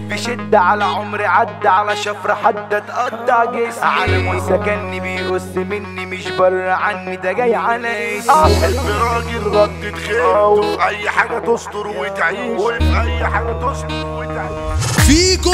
بشدة على عمري عدى على شفرة حد تقطع جسمي على سكني بيقص مني مش بره عني ده جاي على اسمي راجل ردت خير في اي حاجه تستر وتعيش وفي اي حاجه تستر وتعيش فيكو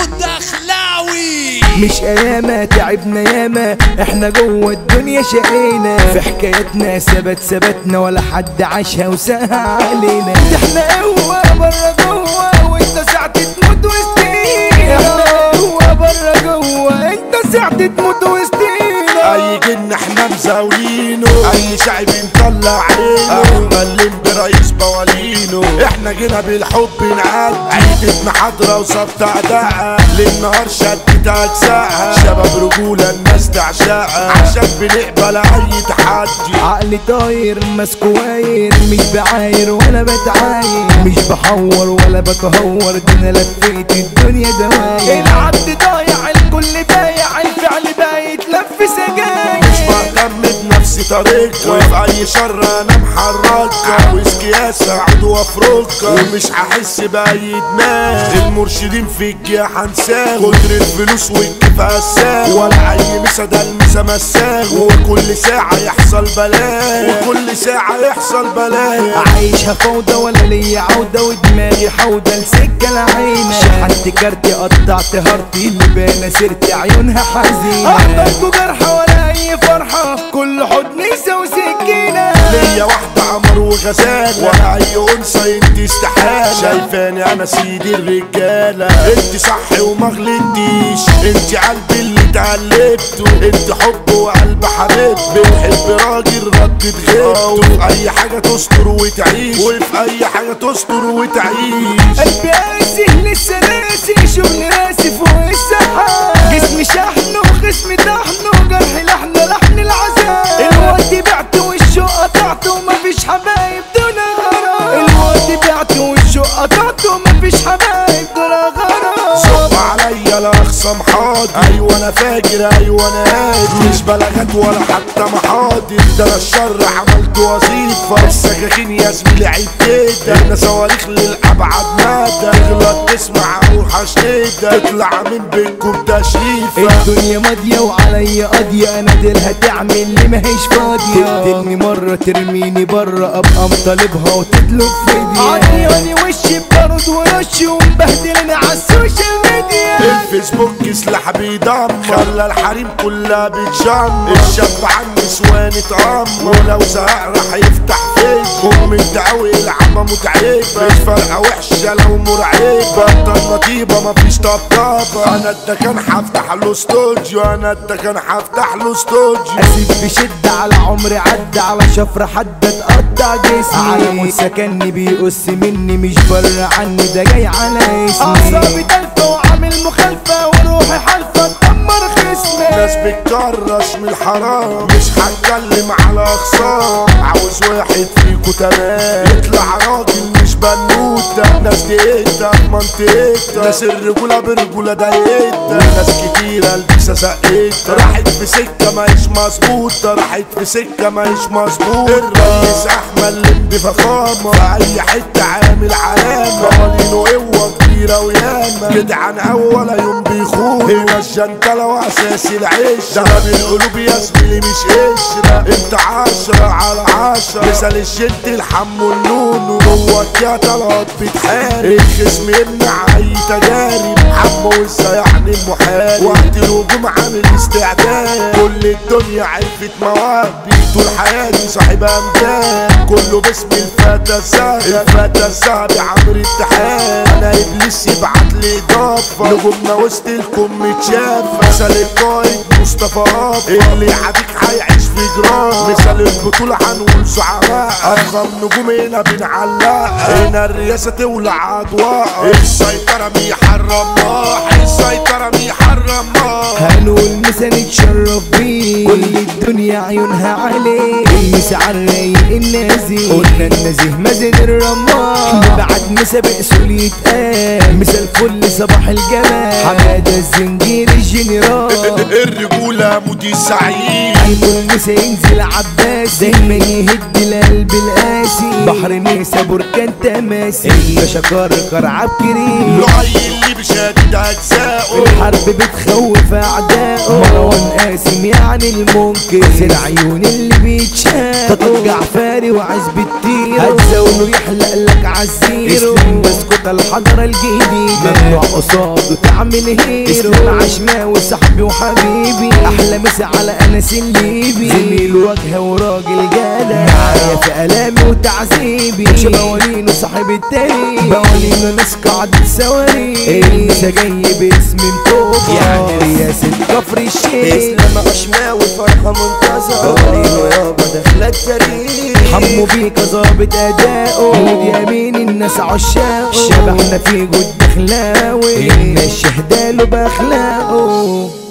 الدخلاوي مش اياما تعبنا ياما احنا جوه الدنيا شقينا في حكايتنا ثبت ثبتنا ولا حد عاشها وساها علينا ده احنا قوة بره جوه وانت ساعة تموت وسطينا احنا قوة بره جوه انت ساعة تموت وسطينا اي جن احنا مزاولينه اي شعب مطلع عينه احنا اللي برئيس بوالينه احنا جينا بالحب نعدي عيدتنا حضرة وصفت اعداء للنهار شدت اجزاء شباب رجولة الناس تعشقها عشان بنقبل اي تحدي عقلي طاير ماسكه واير مش بعاير ولا بتعاير مش بحور ولا بتهور ده انا لفيت الدنيا دواير العبد ضايع الكل بايع الفعل بايت لف سجاير مش مهتم بنفسي طريقة وفي اي شر انا محركة عاوز كياس اقعد وافركة ومش هحس باي دماغ المرشدين في الجيا هنساه كتر الفلوس والكيف قساه ولا اي مسا ده المسا مساه وكل ساعة يحصل بلاء وكل ساعة يحصل بلاء عايشها فوضى ولا ليا عودة ودماغي حودة لسكة العينة شحنت كارتي قطعت هارتي اللي بانا سيرتي عيونها حزينة أحضركوا جرحى ولا أي فرحة كل حضن يساوي سكينة ليا واحدة عمر وغزالة ولا أي أنثى انت استحالة شايفاني أنا سيد الرجالة انت صح وما غلطتيش انت قلبي اللي اتعلبته انت حب وقلب حبيب بتحب راجل ردت غيبته وفي أي حاجة تستر وتعيش وفي أي حاجة تستر وتعيش قلبي قاسي لسه ناسي شغل راسي فوق السحاب جسمي شحن وخصمي طحن وجرحي لحن لحن العذاب الوقت بعت والشوق قطعت ومفيش حبايب دون غرام الوقت بعت والشوق قطعت ومفيش حبايب دون غرام صب عليا لا اخصم حاضر ايوه انا فاكر ايوه انا قادر مش بلاغات ولا حتى محاضر ده انا الشر عملت وظيفه السكاكين يا زميلي عيب كده احنا صواريخ للابعد مدى تغلط تسمع اوحش كده تطلع من بينكم تشريفه الدنيا ماضية وعليا قاضية انا ديلها تعمل لي ماهيش فاضية تقتلني مرة ترميني برا ابقى مطالبها وتطلب فدية عطياني وشي ببرد ورش ومبهدلني على السوشيال ميديا الفيسبوك سلاح بيدمر خلى الحريم كلها بتشمر الشاب عن نسوان اتأمر ولو زهق راح يفتح فيسبوك من دعوي العمى متعبة مش فارقة وحشة لو مرعبة بطل نطيبة مفيش طبطبة انا الدكان هفتح له استوديو انا الدكان هفتح له استوديو اسيب بشدة على عمري عدى على شفرة حد تقطع جسمي على موت سكني بيقص مني مش بره عني ده جاي على اسمي اعصابي تلفة وعامل مخالفة وروحي حالفة تدمر خصمي ناس بتكرش من الحرام مش هتكلم على خصام عاوز واحد فيكو تمام يطلع راجل مش بنوتة ناس دقيقتها في منطقتها ناس الرجولة برجولة ضايقتها ناس كتيرة لبسة سقيتها راحت في سكة ماهيش مظبوطة راحت في سكة ماهيش مظبوطة الرئيس أحمد لمبي فخامة في أي حتة عامل علامة قوانينه قوة كبيرة وياما جدعان أول يوم بيخون هنا الجنتلة وأساس العيش ده القلوب يا زميلي مش قشرة انت عشرة على عشرة مثال الجد الحم والنونو جواك يا طلعت بتحارب الخصم يمنع أي تجارب حمو وازاي يعني المحارب وقت الهجوم عامل استعداد كل الدنيا عرفت مواهبي طول حياتي صاحب أمجاد كله باسم الفتى الذهبي الفتى الذهبي عمرو اتحاد انا ابليس يبعت لي اضافه نجومنا وسط الكم متشاف مثل القائد مصطفى قافا اللي يعاديك هيعيش في جرام مثل البطوله هنقول زعماء افخم نجوم هنا بنعلق هنا الرئاسه تولع اضواء السيطره بيحرم نار السيطره بيحرم نار هنقول مسا نتشرف بيه كل الدنيا عيونها عليه المسا عالرايق النازي قلنا النزيه مازن الرمار بعد مسا بأسول يتقال مسا الفل صباح الجمال حمادة الزنجير الجنرال الرجوله مودي سعيد هنقول مسا المسا ينزل عباسي دايما يهد القلب القاسي بحر نيسا بركان تماسي الباشا كركر عبكري لعي اللي بشدد اجزائه الحرب بتخوف اعدائه مروان قاسم يعني المنكر سر عيون اللي بيتشاف تطلق جعفاري وعزب التير هتزاوله يحلق لك عالزيرو اسلم بسكوت الحضرة الجديدة ممنوع قصاده تعمل هيرو اسلم عشماوي صاحبي وحبيبي احلى مسا على انس الليبي زميل واجهه وراجل جدع معايا في الامي وتعذيبي مش موالين وصاحب التاريخ موالين ناس قاعدة سواري لسه جاي باسم مطوبة يعني رياسة كفر الشيخ اسلام عشماوي فرحة منتظرة بوريله يابا داخلة التاريخ حمو بيك ظابط اداؤه مود يمين الناس عشاقه شبحنا في جد خلاوي الناس شهداله باخلاقه